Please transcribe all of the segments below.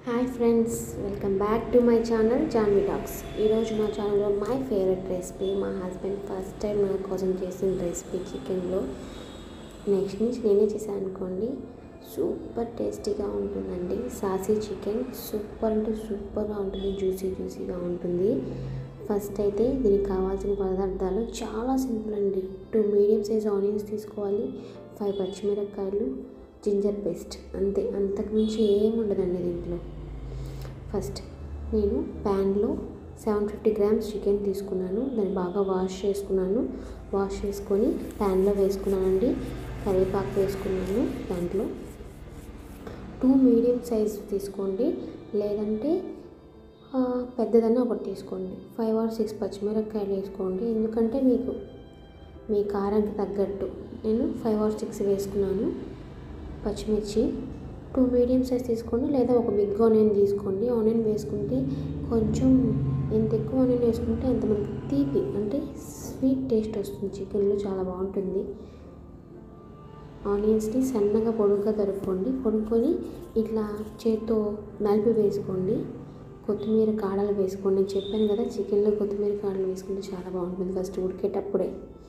hi friends welcome back to my channel Janvi talks ఈరోజు నా ఛానల్లో మై ఫేవరెట్ రెసిపీ మా హస్బెండ్ ఫస్ట్ టైం నా కోసం చేసిన రెసిపీ చికెన్లో నెక్స్ట్ నుంచి నేనే చేశాను అనుకోండి సూపర్ టేస్టీగా ఉంటుందండి సాసీ చికెన్ సూపర్ అంటే సూపర్గా ఉంటుంది జ్యూసీ జ్యూసీగా ఉంటుంది ఫస్ట్ అయితే దీనికి కావాల్సిన పదార్థాలు చాలా సింపుల్ అండి టూ మీడియం సైజ్ ఆనియన్స్ తీసుకోవాలి ఫైవ్ పచ్చిమిరపకాయలు జింజర్ పేస్ట్ అంతే అంతకుమించి ఏం ఉండదండి దీంట్లో ఫస్ట్ నేను ప్యాన్లో సెవెన్ ఫిఫ్టీ గ్రామ్స్ చికెన్ తీసుకున్నాను దాన్ని బాగా వాష్ చేసుకున్నాను వాష్ చేసుకొని ప్యాన్లో వేసుకున్నానండి కరివేపాకు వేసుకున్నాను దాంట్లో టూ మీడియం సైజ్ తీసుకోండి లేదంటే ఆ, పెద్దదన్నా ఒకటి తీసుకోండి ఫైవ్ ఆర్ సిక్స్ పచ్చిమిరపకాయలు వేసుకోండి ఎందుకంటే మీకు మీ కారానికి తగ్గట్టు నేను ఫైవ్ ఆర్ సిక్స్ వేసుకున్నాను పచ్చిమిర్చి టూ మీడియం సైజ్ తీసుకోండి లేదా ఒక బిగ్ ఆనియన్ తీసుకోండి ఆనియన్ వేసుకుంటే కొంచెం ఎంత ఎక్కువ ఆనియన్ వేసుకుంటే అంత మనకి తీపి అంటే స్వీట్ టేస్ట్ వస్తుంది చికెన్లో చాలా బాగుంటుంది ఆనియన్స్ని సన్నగా పొడుగ్గా తరుక్కోండి పొడుక్కొని ఇట్లా చేత్తో నలిపి వేసుకోండి కొత్తిమీర కాడలు వేసుకోండి నేను చెప్పాను కదా చికెన్లో కొత్తిమీర కాడలు వేసుకుంటే చాలా బాగుంటుంది ఫస్ట్ ఉడికేటప్పుడే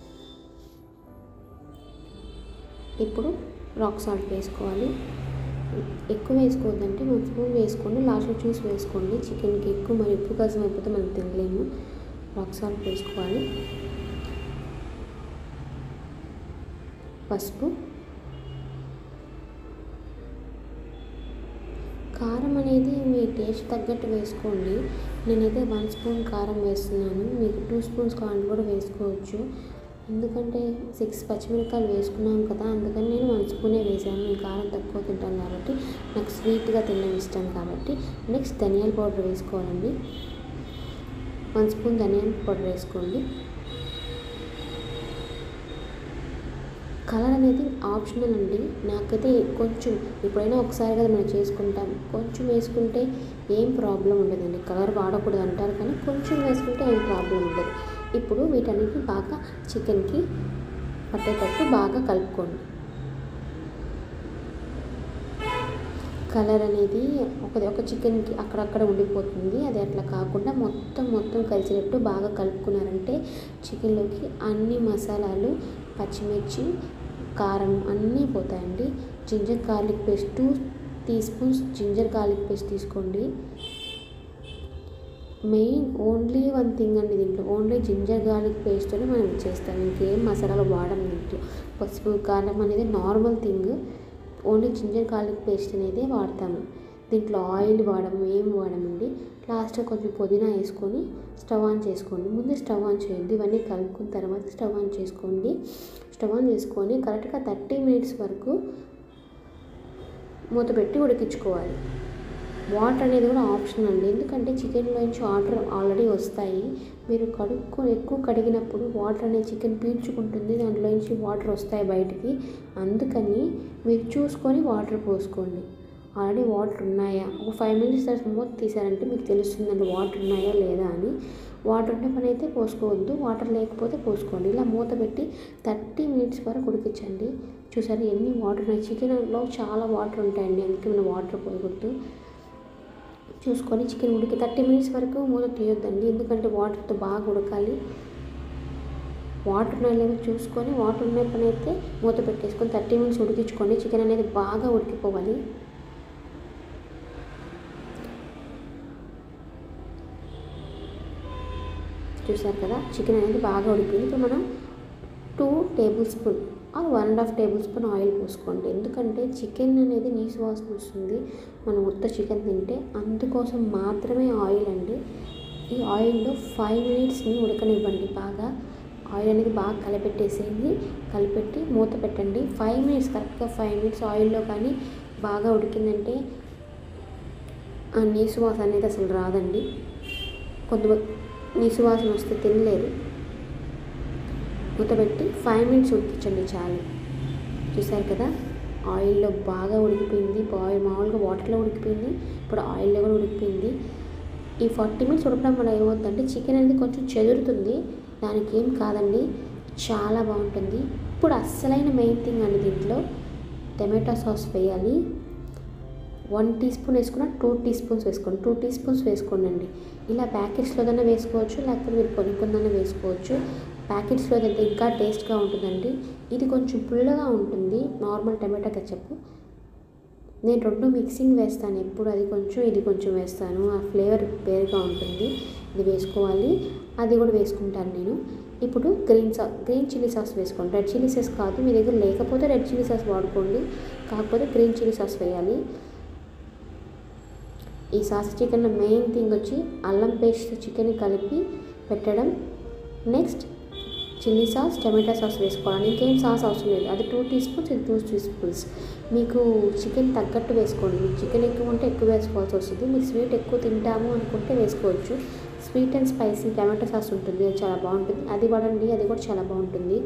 ఇప్పుడు రాక్ సాల్ట్ వేసుకోవాలి ఎక్కువ వేసుకోవద్దంటే ఒక స్పూన్ వేసుకోండి లాస్ట్లో చూసి వేసుకోండి చికెన్కి ఎక్కువ మరి ఉప్పు కాసం అయిపోతే మనం తినలేము రాక్ సాల్ట్ వేసుకోవాలి పసుపు కారం అనేది మీ టేస్ట్ తగ్గట్టు వేసుకోండి నేనైతే వన్ స్పూన్ కారం వేస్తున్నాను మీకు టూ స్పూన్స్ కారం కూడా వేసుకోవచ్చు ఎందుకంటే సిక్స్ పచ్చిమిరపకాయలు వేసుకున్నాం కదా అందుకని నేను వన్ స్పూనే వేసాను నేను కారం తక్కువ తింటాను కాబట్టి నాకు స్వీట్గా తినడం ఇష్టం కాబట్టి నెక్స్ట్ ధనియాల పౌడర్ వేసుకోవాలండి వన్ స్పూన్ ధనియాల పౌడర్ వేసుకోండి కలర్ అనేది ఆప్షనల్ అండి నాకైతే కొంచెం ఎప్పుడైనా ఒకసారి కదా మనం చేసుకుంటాం కొంచెం వేసుకుంటే ఏం ప్రాబ్లం ఉండదండి కలర్ వాడకూడదు అంటారు కానీ కొంచెం వేసుకుంటే ఏం ప్రాబ్లం ఉండదు ఇప్పుడు వీటన్నిటిని బాగా చికెన్కి పట్టేటట్టు బాగా కలుపుకోండి కలర్ అనేది ఒక ఒక చికెన్కి అక్కడక్కడ ఉండిపోతుంది అది అట్లా కాకుండా మొత్తం మొత్తం కలిసేటట్టు బాగా కలుపుకున్నారంటే చికెన్లోకి అన్ని మసాలాలు పచ్చిమిర్చి కారం అన్నీ పోతాయండి ginger garlic paste two teaspoons ginger garlic paste తీసుకోండి మెయిన్ ఓన్లీ వన్ థింగ్ అండి దీంట్లో ఓన్లీ జింజర్ గార్లిక్ పేస్ట్తోనే మనం చేస్తాం ఇంకేం మసాలాలు వాడడం దీంట్లో పసుపు కారం అనేది normal thing only ginger garlic paste అనేది వాడతాము దీంట్లో ఆయిల్ వాడము ఏం వాడమండి లాస్ట్గా కొంచెం పుదీనా వేసుకొని స్టవ్ ఆన్ చేసుకోండి ముందు స్టవ్ ఆన్ చేయండి ఇవన్నీ కలుపుకున్న తర్వాత స్టవ్ ఆన్ చేసుకోండి స్టవ్ ఆన్ చేసుకొని కరెక్ట్గా థర్టీ మినిట్స్ వరకు మూత పెట్టి ఉడికించుకోవాలి వాటర్ అనేది కూడా ఆప్షన్ అండి ఎందుకంటే చికెన్లో నుంచి వాటర్ ఆల్రెడీ వస్తాయి మీరు కడుక్కొని ఎక్కువ కడిగినప్పుడు వాటర్ అనేది చికెన్ పీల్చుకుంటుంది దాంట్లో నుంచి వాటర్ వస్తాయి బయటికి అందుకని మీరు చూసుకొని వాటర్ పోసుకోండి ఆల్రెడీ వాటర్ ఉన్నాయా ఒక ఫైవ్ మినిట్స్ తర్వాత మూత తీసారంటే మీకు తెలుస్తుందండి వాటర్ ఉన్నాయా లేదా అని వాటర్ ఉంటే పని అయితే పోసుకోవద్దు వాటర్ లేకపోతే పోసుకోండి ఇలా మూత పెట్టి థర్టీ మినిట్స్ వరకు ఉడికించండి చూసారు ఎన్ని వాటర్ ఉన్నాయి చికెన్లో చాలా వాటర్ ఉంటాయండి అందుకే మనం వాటర్ పోయకూడదు చూసుకొని చికెన్ ఉడికి థర్టీ మినిట్స్ వరకు మూత తీయొద్దండి ఎందుకంటే వాటర్తో బాగా ఉడకాలి వాటర్ ఉన్నాయి లేవో చూసుకొని వాటర్ ఉన్న పని అయితే మూత పెట్టేసుకొని థర్టీ మినిట్స్ ఉడికించుకోండి చికెన్ అనేది బాగా ఉడికిపోవాలి చూసారు కదా చికెన్ అనేది బాగా ఉడికింది ఇప్పుడు మనం two tablespoon or one and half tablespoon oil పోసుకోండి ఎందుకంటే చికెన్ అనేది నీసు వాసన వస్తుంది మనం ఉత్త చికెన్ తింటే అందుకోసం మాత్రమే ఆయిల్ అండి ఈ ఆయిల్లో ఫైవ్ మినిట్స్ని ఉడకనివ్వండి బాగా ఆయిల్ అనేది బాగా కలిపెట్టేసేయండి కలిపెట్టి మూత పెట్టండి ఫైవ్ మినిట్స్ కరెక్ట్గా ఫైవ్ మినిట్స్ ఆయిల్లో కానీ బాగా ఉడికిందంటే ఆ నీసు వాసన అనేది అసలు రాదండి కొంతమంది నీసు వాసన వస్తే తినలేరు మూతపెట్టి ఫైవ్ మినిట్స్ ఉడికించండి చాలు చూసారు కదా ఆయిల్లో బాగా ఉడికిపోయింది బాయిల్ మామూలుగా వాటర్లో ఉడికిపోయింది ఇప్పుడు ఆయిల్లో కూడా ఉడికిపోయింది ఈ ఫార్టీ మినిట్స్ ఉడకడం వల్ల ఏమవుతుందంటే చికెన్ అనేది కొంచెం చెదురుతుంది దానికి ఏం కాదండి చాలా బాగుంటుంది ఇప్పుడు అస్సలైన మెయిన్ థింగ్ అండి దీంట్లో టమాటా సాస్ వేయాలి వన్ టీ స్పూన్ వేసుకున్న టూ టీ స్పూన్స్ వేసుకోండి టూ టీ స్పూన్స్ వేసుకోండి ఇలా ప్యాకెట్స్లోదైనా వేసుకోవచ్చు లేకపోతే మీరు కొనుక్కుందైనా వేసుకోవచ్చు ప్యాకెట్స్లో అయితే ఇంకా టేస్ట్గా ఉంటుందండి ఇది కొంచెం పుల్లగా ఉంటుంది నార్మల్ టమాటా కెచప్ నేను రెండు మిక్సింగ్ వేస్తాను ఎప్పుడు అది కొంచెం ఇది కొంచెం వేస్తాను ఆ ఫ్లేవర్ వేరుగా ఉంటుంది ఇది వేసుకోవాలి అది కూడా వేసుకుంటాను నేను ఇప్పుడు గ్రీన్ సా గ్రీన్ చిల్లీ సాస్ వేసుకోండి రెడ్ చిల్లీ సాస్ కాదు మీ దగ్గర లేకపోతే రెడ్ చిల్లీ సాస్ వాడుకోండి కాకపోతే గ్రీన్ చిల్లీ సాస్ వేయాలి ఈ సాస్ చికెన్ మెయిన్ థింగ్ వచ్చి అల్లం పేస్ట్ చికెన్ కలిపి పెట్టడం నెక్స్ట్ చిల్లీ సాస్ టమాటా సాస్ వేసుకోవాలి ఇంకేం సాస్ అవసరం లేదు అది టూ టీ స్పూన్స్ ఇది టూ టీ స్పూన్స్ మీకు చికెన్ తగ్గట్టు వేసుకోండి మీకు చికెన్ ఎక్కువ ఉంటే ఎక్కువ వేసుకోవాల్సి వస్తుంది మీరు స్వీట్ ఎక్కువ తింటాము అనుకుంటే వేసుకోవచ్చు sweet and spicy tomato sauce ఉంటుంది అది చాలా బాగుంటుంది అది వాడండి అది కూడా చాలా బాగుంటుంది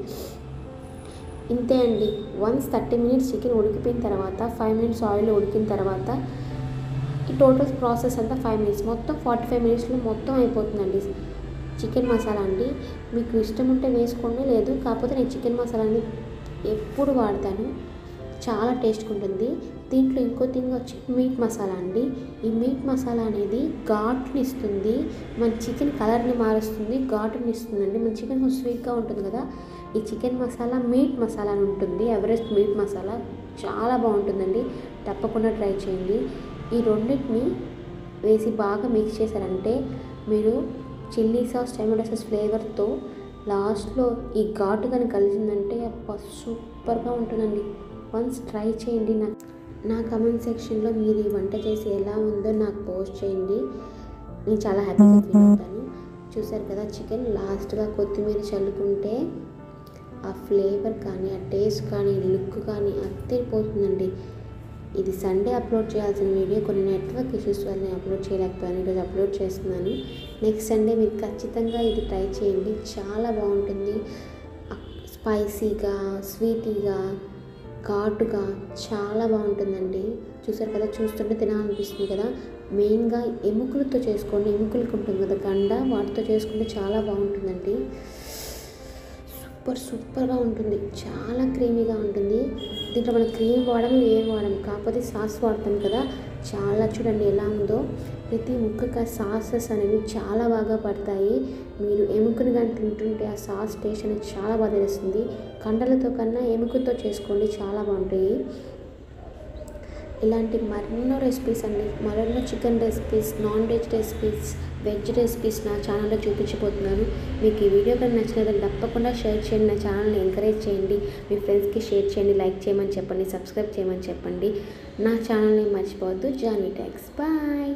ఇంతే అండి వన్స్ థర్టీ మినిట్స్ చికెన్ ఉడికిపోయిన తర్వాత ఫైవ్ మినిట్స్ ఆయిల్ ఉడికిన తర్వాత ఈ టోటల్ ప్రాసెస్ అంతా ఫైవ్ మినిట్స్ మొత్తం ఫార్టీ ఫైవ్ మినిట్స్లో మొత్తం అయిపోతుందండి చికెన్ మసాలా అండి మీకు ఇష్టం ఉంటే వేసుకోండి లేదు కాకపోతే నేను చికెన్ మసాలాని ఎప్పుడు వాడతాను చాలా టేస్ట్గా ఉంటుంది దీంట్లో ఇంకో థింగ్ వచ్చి మీట్ మసాలా అండి ఈ మీట్ మసాలా అనేది ఘాటుని ఇస్తుంది మన చికెన్ కలర్ని మారుస్తుంది ఘాటుని ఇస్తుందండి మన చికెన్ కొంచెం స్వీట్గా ఉంటుంది కదా ఈ చికెన్ మసాలా మీట్ మసాలా అని ఉంటుంది ఎవరెస్ట్ మీట్ మసాలా చాలా బాగుంటుందండి తప్పకుండా ట్రై చేయండి ఈ రెండింటిని వేసి బాగా మిక్స్ చేశారంటే మీరు చిల్లీ సాస్ టమాటో సాస్ ఫ్లేవర్తో లాస్ట్లో ఈ ఘాటు కానీ కలిసిందంటే అబ్బా సూపర్గా ఉంటుందండి వన్స్ ట్రై చేయండి నా నా కమెంట్ సెక్షన్లో మీరు ఈ వంట చేసి ఎలా ఉందో నాకు పోస్ట్ చేయండి నేను చాలా హ్యాపీగా ఫీల్ అవుతాను చూసారు కదా చికెన్ లాస్ట్గా కొత్తిమీర చల్లుకుంటే ఆ ఫ్లేవర్ కానీ ఆ టేస్ట్ కానీ లుక్ కానీ అద్దరిపోతుందండి ఇది సండే అప్లోడ్ చేయాల్సిన వీడియో కొన్ని నెట్వర్క్ ఇష్యూస్ వల్ల నేను అప్లోడ్ చేయలేకపోయాను ఈరోజు అప్లోడ్ చేస్తున్నాను నెక్స్ట్ సండే మీరు ఖచ్చితంగా ఇది ట్రై చేయండి చాలా బాగుంటుంది స్పైసీగా స్వీటీగా ఘాటుగా చాలా బాగుంటుందండి చూసారు కదా చూస్తుంటే తినాలనిపిస్తుంది కదా మెయిన్గా ఎముకలతో చేసుకోండి ఎముకలకు ఉంటుంది కదా గండ వాటితో చేసుకుంటే చాలా బాగుంటుందండి సూపర్ సూపర్గా ఉంటుంది చాలా క్రీమీగా ఉంటుంది దీంట్లో మనం క్రీమ్ వాడము ఏం వాడము కాకపోతే సాస్ వాడతాం కదా చాలా చూడండి ఎలా ఉందో ప్రతి ముక్కక సాసెస్ అనేవి చాలా బాగా పడతాయి మీరు ఎముకను కానీ తింటుంటే ఆ సాస్ టేస్ట్ అనేది చాలా బాగా తెలుస్తుంది కండలతో కన్నా ఎముకతో చేసుకోండి చాలా బాగుంటాయి ఇలాంటి మరెన్నో రెసిపీస్ అండి మరెన్నో chicken recipes non veg recipes veg recipes నా ఛానల్లో చూపించబోతున్నాను మీకు ఈ వీడియో కానీ నచ్చినట్లయితే తప్పకుండా షేర్ చేయండి నా ఛానల్ని ఎంకరేజ్ చేయండి మీ ఫ్రెండ్స్కి షేర్ చేయండి లైక్ చేయమని చెప్పండి సబ్స్క్రైబ్ చేయమని చెప్పండి నా ఛానల్ని మర్చిపోవద్దు జానీ ట్యాక్స్ బాయ్